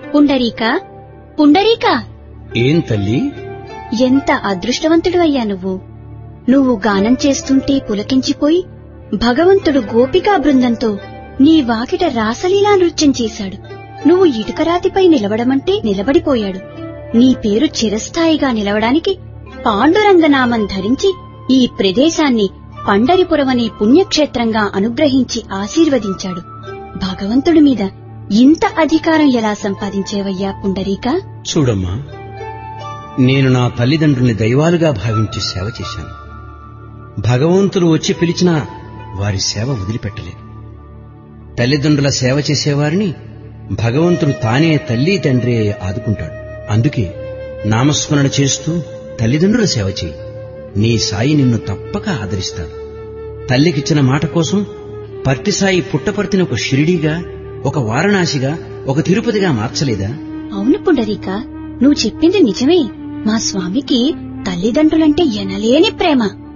పుండరీక పుండరీక ఏం తల్లి ఎంత అదృష్టవంతుడు అయ్యా నువ్వు నువ్వు గానం చేస్తుంటే పులకించిపోయి భగవంతుడు గోపికా బృందంతో నీ వాకిట రాసలీలా నృత్యం చేశాడు నువ్వు ఇటుకరాతిపై నిలబడమంటే నిలబడిపోయాడు నీ పేరు చిరస్థాయిగా నిలవడానికి పాండురంగనామం ధరించి ఈ ప్రదేశాన్ని పండరిపురమనే పుణ్యక్షేత్రంగా అనుగ్రహించి ఆశీర్వదించాడు భగవంతుడి మీద ఇంత అధికారం ఎలా సంపాదించేవయ్యా పుండరీకా చూడమ్మా నేను నా తల్లిదండ్రుల్ని దైవాలుగా భావించి సేవ చేశాను భగవంతుడు వచ్చి పిలిచినా వారి సేవ వదిలిపెట్టలేదు తల్లిదండ్రుల సేవ చేసేవారిని భగవంతుడు తానే తల్లి తండ్రి ఆదుకుంటాడు అందుకే నామస్మరణ చేస్తూ తల్లిదండ్రుల సేవ చేయి నీ సాయి నిన్ను తప్పక ఆదరిస్తాడు తల్లికిచ్చిన మాట కోసం పర్తిసాయి పుట్టపర్తిని ఒక షిరిడీగా ఒక వారణాసిగా ఒక తిరుపతిగా మార్చలేదా అవును పుండరీక నువ్వు చెప్పింది నిజమే మా స్వామికి తల్లిదండ్రులంటే ఎనలేని ప్రేమ